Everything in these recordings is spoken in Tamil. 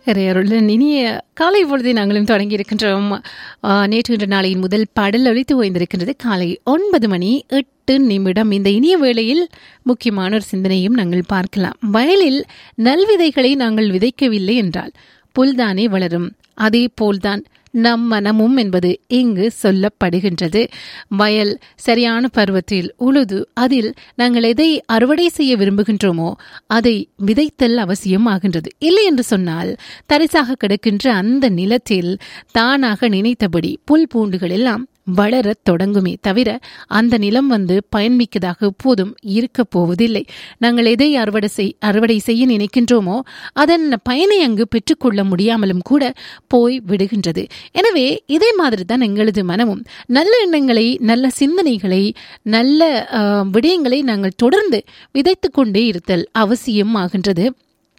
இறையருடன் இனிய காலை பொழுதை நாங்களும் தொடங்கி இருக்கின்றோம் ஆ, நேற்று இன்று நாளையின் முதல் பாடல் ஒழித்து ஓய்ந்திருக்கின்றது காலை ஒன்பது மணி எட்டு நிமிடம் இந்த இனிய வேளையில் முக்கியமான ஒரு சிந்தனையும் நாங்கள் பார்க்கலாம் வயலில் நல்விதைகளை நாங்கள் விதைக்கவில்லை என்றால் புல்தானே வளரும் அதே போல்தான் நம் மனமும் என்பது இங்கு சொல்லப்படுகின்றது வயல் சரியான பருவத்தில் உழுது அதில் நாங்கள் எதை அறுவடை செய்ய விரும்புகின்றோமோ அதை விதைத்தல் அவசியம் ஆகின்றது இல்லை என்று சொன்னால் தரிசாக கிடக்கின்ற அந்த நிலத்தில் தானாக நினைத்தபடி புல் பூண்டுகள் எல்லாம் வளரத் தொடங்குமே தவிர அந்த நிலம் வந்து பயன்மிக்கதாக எப்போதும் இருக்கப் போவதில்லை நாங்கள் எதை அறுவடை செய் அறுவடை செய்ய நினைக்கின்றோமோ அதன் பயனை அங்கு பெற்றுக்கொள்ள முடியாமலும் கூட போய் விடுகின்றது எனவே இதே மாதிரி தான் எங்களது மனமும் நல்ல எண்ணங்களை நல்ல சிந்தனைகளை நல்ல ஆஹ், விடயங்களை நாங்கள் தொடர்ந்து விதைத்து கொண்டே இருத்தல் அவசியம் ஆகின்றது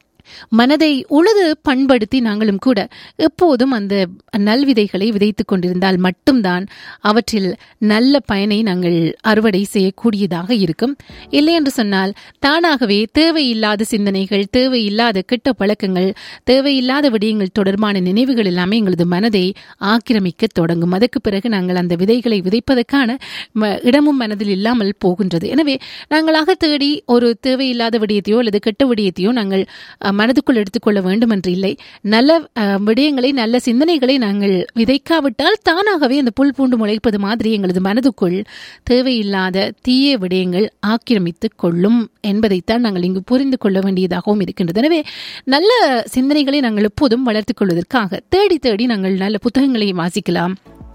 மனதை உழுது பண்படுத்தி நாங்களும் கூட எப்போதும் அந்த நல்விதைகளை விதைத்துக் கொண்டிருந்தால் மட்டும்தான் அவற்றில் நல்ல பயனை நாங்கள் அறுவடை செய்யக்கூடியதாக இருக்கும் இல்லை என்று சொன்னால் தானாகவே தேவையில்லாத சிந்தனைகள் தேவையில்லாத கெட்ட பழக்கங்கள் தேவையில்லாத விடயங்கள் தொடர்பான நினைவுகள் எல்லாமே எங்களது மனதை ஆக்கிரமிக்க தொடங்கும் அதற்கு பிறகு நாங்கள் அந்த விதைகளை விதைப்பதற்கான ம- இடமும் மனதில் இல்லாமல் போகின்றது எனவே நாங்களாக தேடி ஒரு தேவையில்லாத விடயத்தையோ அல்லது கெட்ட விடயத்தையோ நாங்கள் அஹ், மனதுக்குள் எடுத்துக்கொள்ள வேண்டும் என்று இல்லை நல்ல அஹ், விடயங்களை நல்ல சிந்தனைகளை நாங்கள் விதைக்காவிட்டால் தானாகவே அந்த புல் பூண்டு முளைப்பது மாதிரி எங்களது மனதுக்குள் தேவையில்லாத தீய விடயங்கள் ஆக்கிரமித்துக் கொள்ளும் என்பதைத்தான் நாங்கள் இங்கு புரிந்து கொள்ள வேண்டியதாகவும் இருக்கின்றது எனவே நல்ல சிந்தனைகளை நாங்கள் எப்போதும் வளர்த்துக் கொள்வதற்காக தேடி தேடி நாங்கள் நல்ல புத்தகங்களை வாசிக்கலாம்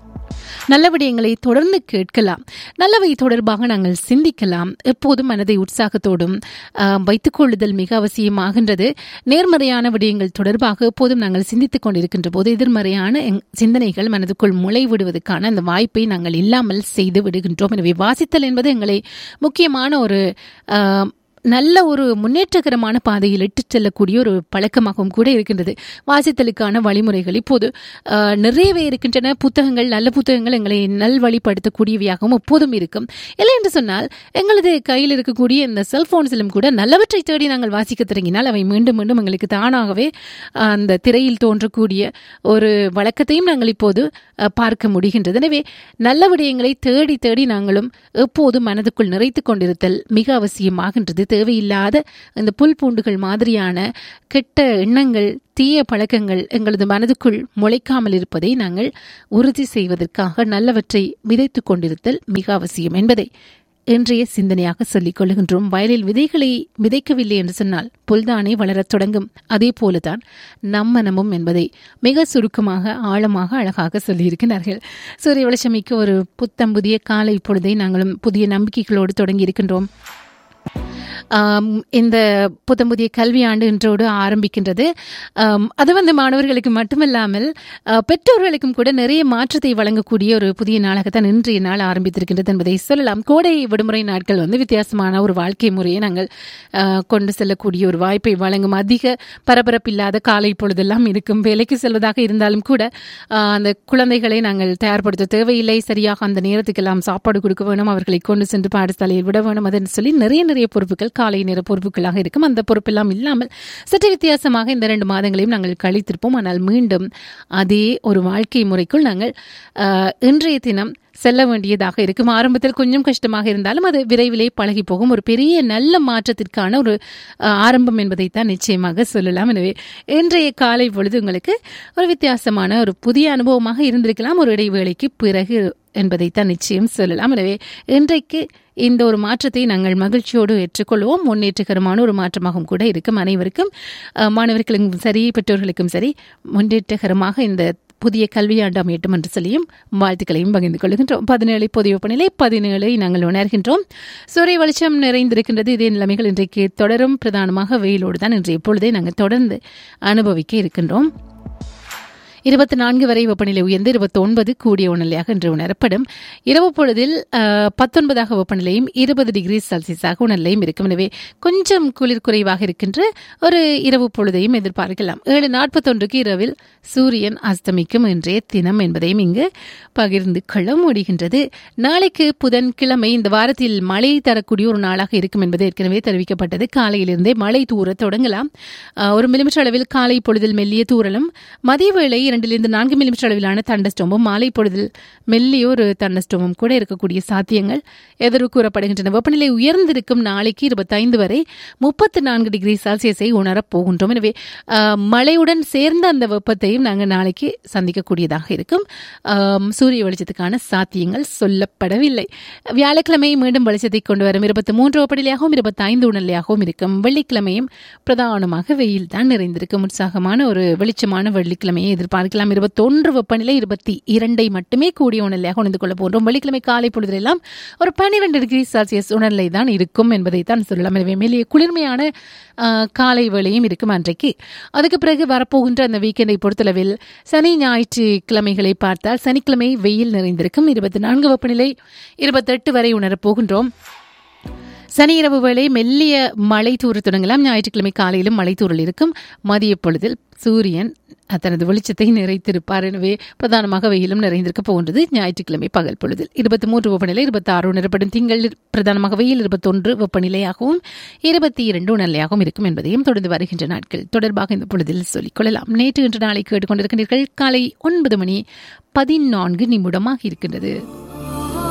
நல்ல விடயங்களை தொடர்ந்து கேட்கலாம் நல்லவை தொடர்பாக நாங்கள் சிந்திக்கலாம் எப்போதும் மனதை உற்சாகத்தோடும் ஆஹ், வைத்துக் கொள்ளுதல் மிக அவசியமாகின்றது நேர்மறையான விடயங்கள் தொடர்பாக எப்போதும் நாங்கள் சிந்தித்துக் கொண்டிருக்கின்ற போது எதிர்மறையான எங்- சிந்தனைகள் மனதுக்குள் முளை விடுவதற்கான அந்த வாய்ப்பை நாங்கள் இல்லாமல் செய்து விடுகின்றோம் எனவே வாசித்தல் என்பது எங்களை முக்கியமான ஒரு ஆஹ், நல்ல ஒரு முன்னேற்றகரமான பாதையில் இட்டுச் செல்லக்கூடிய ஒரு பழக்கமாகவும் கூட இருக்கின்றது வாசித்தலுக்கான வழிமுறைகள் இப்போது ஆஹ், நிறையவே இருக்கின்றன புத்தகங்கள் நல்ல புத்தகங்கள் எங்களை நல்வழிப்படுத்தக்கூடியவையாகவும் எப்போதும் இருக்கும் இல்லை என்று சொன்னால் எங்களது கையில் இருக்கக்கூடிய இந்த செல்போன்ஸிலும் கூட நல்லவற்றை தேடி நாங்கள் வாசிக்க தொடங்கினால் அவை மீண்டும் மீண்டும் எங்களுக்கு தானாகவே ஆஹ், அந்த திரையில் தோன்றக்கூடிய ஒரு வழக்கத்தையும் நாங்கள் இப்போது ஆஹ், பார்க்க முடிகின்றது எனவே நல்ல விடயங்களை தேடி தேடி நாங்களும் எப்போதும் மனதுக்குள் நிறைத்துக் கொண்டிருத்தல் மிக அவசியமாகின்றது தேவையில்லாத இந்த புல் பூண்டுகள் மாதிரியான கெட்ட எண்ணங்கள் தீய பழக்கங்கள் எங்களது மனதுக்குள் முளைக்காமல் இருப்பதை நாங்கள் உறுதி செய்வதற்காக நல்லவற்றை விதைத்துக் கொண்டிருத்தல் மிக அவசியம் என்பதை இன்றைய சிந்தனையாக சொல்லிக் கொள்கின்றோம் வயலில் விதைகளை விதைக்கவில்லை என்று சொன்னால் புல்தானே வளரத் தொடங்கும் அதே போலதான் நம் மனமும் என்பதை மிக சுருக்கமாக ஆழமாக அழகாக சொல்லியிருக்கிறார்கள் சூரிய வெளிச்சமிக்க ஒரு புத்தம் புதிய காலை பொழுதை நாங்களும் புதிய நம்பிக்கைகளோடு தொடங்கி இருக்கின்றோம் ஆம், இந்த புத்தம் புதிய கல்வியாண்டு இன்றோடு ஆரம்பிக்கின்றது ஆம், அது வந்து மாணவர்களுக்கு மட்டுமல்லாமல் ஆ, பெற்றோர்களுக்கும் கூட நிறைய மாற்றத்தை வழங்கக்கூடிய ஒரு புதிய நாளாகத்தான் இன்றைய நாள் ஆரம்பித்திருக்கின்றது என்பதை சொல்லலாம் கோடை விடுமுறை நாட்கள் வந்து வித்தியாசமான ஒரு வாழ்க்கை முறையை நாங்கள் ஆ, கொண்டு செல்லக்கூடிய ஒரு வாய்ப்பை வழங்கும் அதிக பரபரப்பில்லாத காலை பொழுதெல்லாம் இருக்கும் வேலைக்கு செல்வதாக இருந்தாலும் கூட ஆ, அந்த குழந்தைகளை நாங்கள் தயார்படுத்த தேவையில்லை சரியாக அந்த நேரத்துக்கெல்லாம் சாப்பாடு கொடுக்க வேணும் அவர்களை கொண்டு சென்று பாடசாலையில் விட வேணும் அதன்னு சொல்லி நிறைய நிறைய பொறுப்புகள் காலை நேர பொறுப்புகளாக இருக்கும் அந்த பொறுப்பெல்லாம் இல்லாமல் சற்று வித்தியாசமாக இந்த ரெண்டு மாதங்களையும் நாங்கள் கழித்திருப்போம் ஆனால் மீண்டும் அதே ஒரு வாழ்க்கை முறைக்குள் நாங்கள் ஆஹ், இன்றைய தினம் செல்ல வேண்டியதாக இருக்கும் ஆரம்பத்தில் கொஞ்சம் கஷ்டமாக இருந்தாலும் அது விரைவிலே பழகி போகும் ஒரு பெரிய நல்ல மாற்றத்திற்கான ஒரு ஆஹ், ஆரம்பம் என்பதைத்தான் நிச்சயமாக சொல்லலாம் எனவே இன்றைய காலை பொழுது உங்களுக்கு ஒரு வித்தியாசமான ஒரு புதிய அனுபவமாக இருந்திருக்கலாம் ஒரு இடைவேளைக்கு பிறகு என்பதைத்தான் நிச்சயம் சொல்லலாம் எனவே இன்றைக்கு இந்த ஒரு மாற்றத்தை நாங்கள் மகிழ்ச்சியோடு ஏற்றுக்கொள்வோம் முன்னேற்றகரமான ஒரு மாற்றமாகவும் கூட இருக்கும் அனைவருக்கும் அஹ், மாணவர்களுக்கும் சரி பெற்றோர்களுக்கும் சரி முன்னேற்றகரமாக இந்த புதிய கல்வியாண்டு அமையட்டும் என்று சொல்லியும் வாழ்த்துக்களையும் பகிர்ந்து கொள்கின்றோம் பதினேழு பொது வெப்பநிலை பதினேழை நாங்கள் உணர்கின்றோம் சூரிய வெளிச்சம் நிறைந்திருக்கின்றது இதே நிலைமைகள் இன்றைக்கு தொடரும் பிரதானமாக வெயிலோடு தான் இன்றைய பொழுதை நாங்கள் தொடர்ந்து அனுபவிக்க இருக்கின்றோம் இருபத்தி நான்கு வரை வெப்பநிலை உயர்ந்து இருபத்தி ஒன்பது கூடிய உணர்நிலையாக இன்று உணரப்படும் இரவு பொழுதில் அஹ், பத்தொன்பதாக வெப்பநிலையும் இருபது டிகிரி செல்சியஸாக உணர்நிலையும் இருக்கும் எனவே கொஞ்சம் குளிர் குறைவாக இருக்கின்ற ஒரு இரவு பொழுதையும் எதிர்பார்க்கலாம் ஏழு நாற்பத்தொன்றுக்கு இரவில் சூரியன் அஸ்தமிக்கும் இன்றைய தினம் என்பதையும் இங்கு பகிர்ந்து கொள்ள முடிகின்றது நாளைக்கு புதன்கிழமை இந்த வாரத்தில் மழை தரக்கூடிய ஒரு நாளாக இருக்கும் என்பது ஏற்கனவே தெரிவிக்கப்பட்டது காலையிலிருந்தே மழை தூர தொடங்கலாம் அஹ், ஒரு மில்லிமீட்டர் அளவில் காலை பொழுதில் மெல்லிய தூறலும் மதிய வேளை இரண்டிலிருந்து நான்கு மில்லிமீட்டர் அளவிலான தண்டஸ்டோமும் மாலை பொழுதில் மெல்லிய ஒரு தண்டஸ்டோமும் கூட இருக்கக்கூடிய சாத்தியங்கள் எதிர்வு கூறப்படுகின்றன வெப்பநிலை உயர்ந்திருக்கும் நாளைக்கு இருபத்தைந்து வரை முப்பத்து நான்கு டிகிரி செல்சியஸை உணரப் போகின்றோம் எனவே அஹ், மழையுடன் சேர்ந்த அந்த வெப்பத்தையும் நாங்கள் நாளைக்கு சந்திக்கக்கூடியதாக இருக்கும் ஆம், சூரிய வெளிச்சத்துக்கான சாத்தியங்கள் சொல்லப்படவில்லை வியாழக்கிழமை மீண்டும் வெளிச்சத்தை கொண்டு வரும் இருபத்தி மூன்று வெப்பநிலையாகவும் இருபத்தி ஐந்து உணர்நிலையாகவும் இருக்கும் வெள்ளிக்கிழமையும் பிரதானமாக வெயில் தான் நிறைந்திருக்கும் உற்சாகமான ஒரு வெளிச்சமான வெள்ளிக்கிழமையை எதிர்பார்க்கலாம் இருபத்தொன்று வெப்பநிலை இருபத்தி இரண்டை மட்டுமே கூடிய உணர்நிலையாக உணர்ந்து கொள்ள போன்றோம் வெள்ளிக்கிழமை காலை பொழுதெல்லாம் ஒரு பன்னிரெண்டு டிகிரி செல்சியஸ் உணர்நிலை தான் இருக்கும் என்பதை தான் சொல்லலாம் எனவே மேலே குளிர்மையான ஆ, காலை வேளையும் இருக்கும் அன்றைக்கு அதுக்கு பிறகு வரப்போகின்ற அந்த வீக்கெண்டை பொறுத்தளவில் சனி ஞாயிற்று கிழமைகளை பார்த்தால் சனிக்கிழமை வெயில் நிறைந்திருக்கும் இருபத்தி நான்கு வெப்பநிலை இருபத்தெட்டு வரை உணரப் போகின்றோம் சனி இரவு வேளை மெல்லிய மழை தூர தொடங்கலாம் ஞாயிற்றுக்கிழமை காலையிலும் மழை தூறல் இருக்கும் மதிய பொழுதில் சூரியன் தனது வெளிச்சத்தை நிறைத்திருப்பார் எனவே பிரதானமாக வெயிலும் நிறைந்திருக்க போகின்றது ஞாயிற்றுக்கிழமை பகல் பொழுதில் இருபத்தி மூன்று வெப்பநிலை இருபத்தி ஆறு உணரப்படும் திங்கள் பிரதானமாக வெயில் இருபத்தொன்று வெப்பநிலையாகவும் இருபத்தி இரண்டு உணர்நிலையாகவும் இருக்கும் என்பதையும் தொடர்ந்து வருகின்ற நாட்கள் தொடர்பாக இந்த பொழுதில் சொல்லிக் கொள்ளலாம் நேற்று இன்று நாளை கேட்டுக்கொண்டிருக்கின்றீர்கள் காலை ஒன்பது மணி பதினான்கு நிமிடமாக இருக்கின்றது